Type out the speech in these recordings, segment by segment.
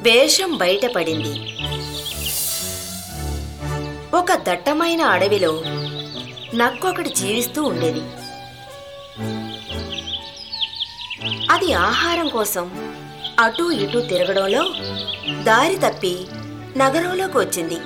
వేషం బయటపడింది ఒక దట్టమైన అడవిలో నక్కొకటి జీవిస్తూ ఉండేది అది ఆహారం కోసం అటూ ఇటూ తిరగడంలో దారి తప్పి నగరంలోకి వచ్చింది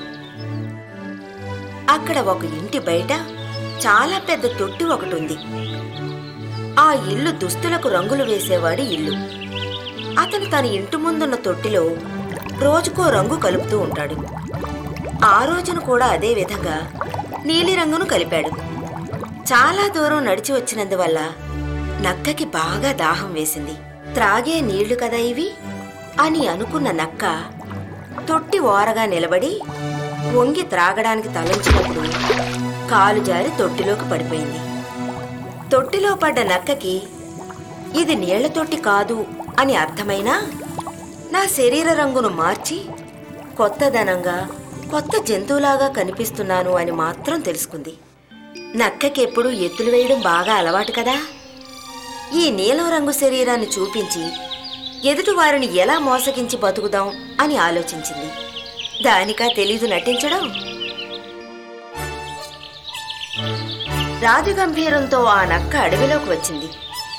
అక్కడ ఒక ఇంటి బయట చాలా పెద్ద తొట్టి ఒకటి ఉంది ఆ ఇల్లు దుస్తులకు రంగులు వేసేవాడి ఇల్లు అతను తన ఇంటి ముందున్న తొట్టిలో రోజుకో రంగు కలుపుతూ ఉంటాడు ఆ రోజున కూడా అదే విధంగా నీలిరంగును కలిపాడు చాలా దూరం నడిచి వచ్చినందువల్ల నక్కకి బాగా దాహం వేసింది త్రాగే నీళ్లు కదా ఇవి అని అనుకున్న నక్క తొట్టి ఓరగా నిలబడి వంగి త్రాగడానికి తలంచినప్పుడు కాలు జారి తొట్టిలోకి పడిపోయింది తొట్టిలో పడ్డ నక్కకి ఇది నీళ్ల తొట్టి కాదు అని అర్థమైనా నా శరీర రంగును మార్చి కొత్తదనంగా కొత్త జంతువులాగా కనిపిస్తున్నాను అని మాత్రం తెలుసుకుంది నక్కకెప్పుడు ఎత్తులు వేయడం బాగా అలవాటు కదా ఈ నీలం రంగు శరీరాన్ని చూపించి ఎదుటివారిని ఎలా మోసగించి బతుకుదాం అని ఆలోచించింది దానికా తెలీదు నటించడం రాజగంభీరంతో ఆ నక్క అడవిలోకి వచ్చింది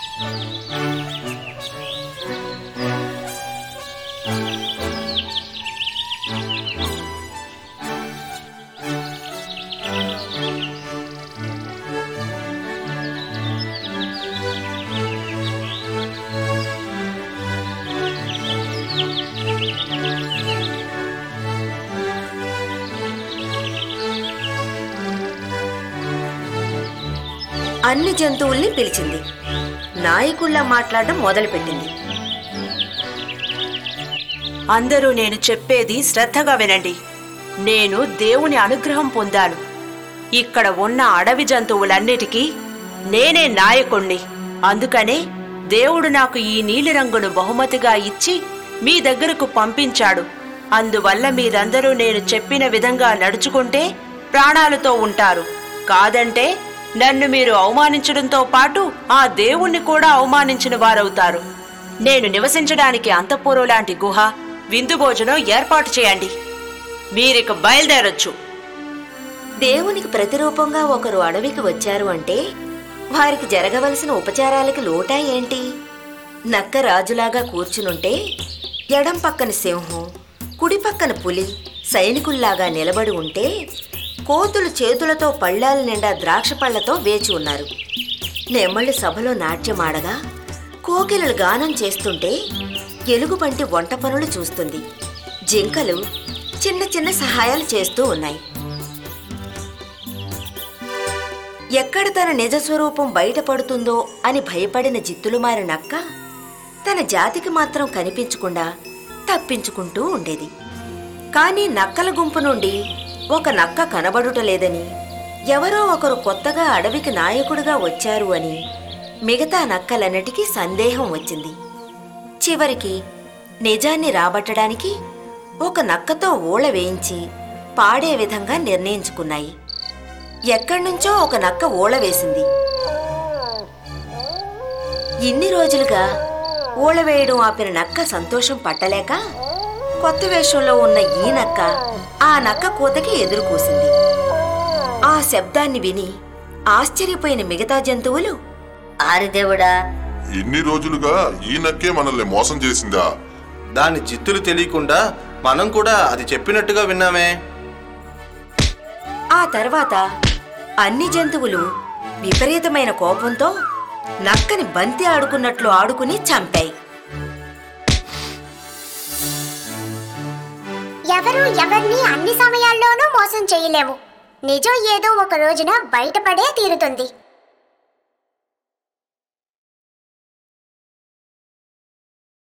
అన్ని జంతువుల్ని పిలిచింది నాయకుల్లా మాట్లాడడం మొదలుపెట్టింది అందరూ నేను చెప్పేది శ్రద్ధగా వినండి నేను దేవుని అనుగ్రహం పొందాను ఇక్కడ ఉన్న అడవి జంతువులన్నిటికీ నేనే నాయకుణ్ణి అందుకనే దేవుడు నాకు ఈ నీలిరంగును బహుమతిగా ఇచ్చి మీ దగ్గరకు పంపించాడు అందువల్ల మీరందరూ నేను చెప్పిన విధంగా నడుచుకుంటే ప్రాణాలతో ఉంటారు కాదంటే నన్ను మీరు అవమానించడంతో పాటు ఆ దేవుణ్ణి కూడా అవమానించిన వారవుతారు నేను నివసించడానికి అంతఃపురం లాంటి గుహ విందు భోజనం ఏర్పాటు చేయండి మీరిక బయలుదేరొచ్చు దేవునికి ప్రతిరూపంగా ఒకరు అడవికి వచ్చారు అంటే వారికి జరగవలసిన ఉపచారాలకి లోటా ఏంటి నక్క రాజులాగా కూర్చునుంటే ఎడం పక్కన సింహం కుడి పక్కన పులి సైనికుల్లాగా నిలబడి ఉంటే కోతులు చేతులతో పళ్ళాల నిండా ద్రాక్ష పళ్లతో వేచి ఉన్నారు నెమళ్ళు సభలో నాట్యమాడగా కోకిలలు గానం చేస్తుంటే ఎలుగుబంటి వంట పనులు చూస్తుంది జింకలు చిన్న చిన్న సహాయాలు చేస్తూ ఉన్నాయి ఎక్కడ తన నిజ స్వరూపం బయటపడుతుందో అని భయపడిన జిత్తులుమారి నక్క తన జాతికి మాత్రం కనిపించకుండా తప్పించుకుంటూ ఉండేది కానీ నక్కల గుంపు నుండి ఒక నక్క కనబడుట లేదని ఎవరో ఒకరు కొత్తగా అడవికి నాయకుడిగా వచ్చారు అని మిగతా నక్కలన్నిటికీ సందేహం వచ్చింది చివరికి నిజాన్ని రాబట్టడానికి ఒక నక్కతో ఊళ వేయించి పాడే విధంగా నిర్ణయించుకున్నాయి ఎక్కడ్నుంచో ఒక నక్క ఊళ వేసింది ఇన్ని రోజులుగా ఊళ వేయడం ఆపిన నక్క సంతోషం పట్టలేక కొత్త వేషంలో ఉన్న ఈ నక్క ఆ నక్క కూతకి ఎదురు కూసింది ఆ శబ్దాన్ని విని ఆశ్చర్యపోయిన మిగతా జంతువులు ఆరిదేవుడా ఇన్ని రోజులుగా ఈ నక్కే మనల్ని మోసం చేసిందా దాని జిత్తులు తెలియకుండా మనం కూడా అది చెప్పినట్టుగా విన్నామే ఆ తర్వాత అన్ని జంతువులు విపరీతమైన కోపంతో నక్కని బంతి ఆడుకున్నట్లు ఆడుకుని చంపాయి ఎవరు ఎవరిని అన్ని సమయాల్లోనూ మోసం చేయలేము నిజం ఏదో ఒక రోజున బయటపడే తీరుతుంది